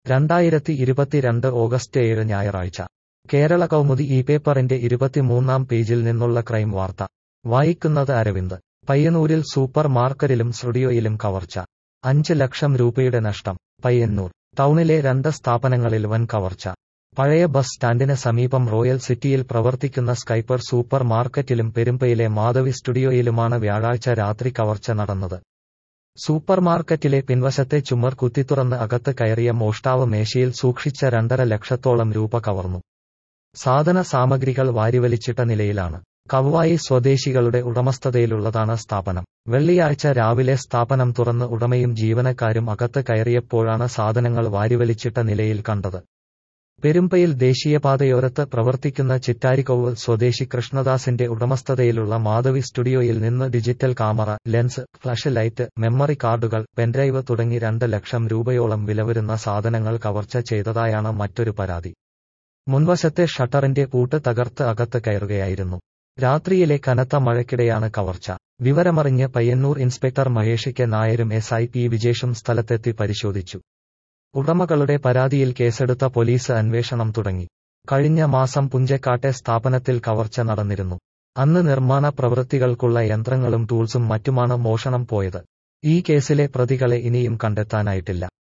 രണ്ടായിരത്തി ഇരുപത്തിരണ്ട് ഓഗസ്റ്റ് ഏഴ് ഞായറാഴ്ച കേരള കൗമുദി ഈ പേപ്പറിന്റെ ഇരുപത്തിമൂന്നാം പേജിൽ നിന്നുള്ള ക്രൈം വാർത്ത വായിക്കുന്നത് അരവിന്ദ് പയ്യന്നൂരിൽ സൂപ്പർ മാർക്കറ്റിലും സ്റ്റുഡിയോയിലും കവർച്ച അഞ്ച് ലക്ഷം രൂപയുടെ നഷ്ടം പയ്യന്നൂർ ടൗണിലെ രണ്ട് സ്ഥാപനങ്ങളിൽ വൻ കവർച്ച പഴയ ബസ് സ്റ്റാൻഡിന് സമീപം റോയൽ സിറ്റിയിൽ പ്രവർത്തിക്കുന്ന സ്കൈപ്പർ സൂപ്പർ മാർക്കറ്റിലും പെരുമ്പയിലെ മാധവി സ്റ്റുഡിയോയിലുമാണ് വ്യാഴാഴ്ച രാത്രി കവർച്ച നടന്നത് സൂപ്പർ മാർക്കറ്റിലെ പിൻവശത്തെ ചുമർ കുത്തിത്തുറന്ന് അകത്ത് കയറിയ മോഷ്ടാവ് മേശയിൽ സൂക്ഷിച്ച രണ്ടര ലക്ഷത്തോളം രൂപ കവർന്നു സാധന സാമഗ്രികൾ വാരിവലിച്ചിട്ട നിലയിലാണ് കവ്വായി സ്വദേശികളുടെ ഉടമസ്ഥതയിലുള്ളതാണ് സ്ഥാപനം വെള്ളിയാഴ്ച രാവിലെ സ്ഥാപനം തുറന്ന് ഉടമയും ജീവനക്കാരും അകത്ത് കയറിയപ്പോഴാണ് സാധനങ്ങൾ വാരിവലിച്ചിട്ട നിലയിൽ കണ്ടത് പെരുമ്പയിൽ ദേശീയപാതയോരത്ത് പ്രവർത്തിക്കുന്ന ചിറ്റാരിക്കൊവ്വ് സ്വദേശി കൃഷ്ണദാസിന്റെ ഉടമസ്ഥതയിലുള്ള മാധവി സ്റ്റുഡിയോയിൽ നിന്ന് digital camera lens flash light memory കാർഡുകൾ പെൻഡ്രൈവ് തുടങ്ങി രണ്ട് ലക്ഷം രൂപയോളം വിലവരുന്ന സാധനങ്ങൾ കവർച്ച ചെയ്തതായാണ് മറ്റൊരു പരാതി മുൻവശത്തെ ഷട്ടറിന്റെ പൂട്ട് തകർത്ത് അകത്ത് കയറുകയായിരുന്നു രാത്രിയിലെ കനത്ത മഴയ്ക്കിടെയാണ് കവർച്ച വിവരമറിഞ്ഞ് പയ്യന്നൂർ ഇൻസ്പെക്ടർ മഹേഷ് കെ നായരും എസ് ഐ പി വിജേഷും സ്ഥലത്തെത്തി പരിശോധിച്ചു ഉടമകളുടെ പരാതിയിൽ കേസെടുത്ത പോലീസ് അന്വേഷണം തുടങ്ങി കഴിഞ്ഞ മാസം പുഞ്ചക്കാട്ടെ സ്ഥാപനത്തിൽ കവർച്ച നടന്നിരുന്നു അന്ന് നിർമ്മാണ പ്രവൃത്തികൾക്കുള്ള യന്ത്രങ്ങളും ടൂൾസും മറ്റുമാണ് മോഷണം പോയത് ഈ കേസിലെ പ്രതികളെ ഇനിയും കണ്ടെത്താനായിട്ടില്ല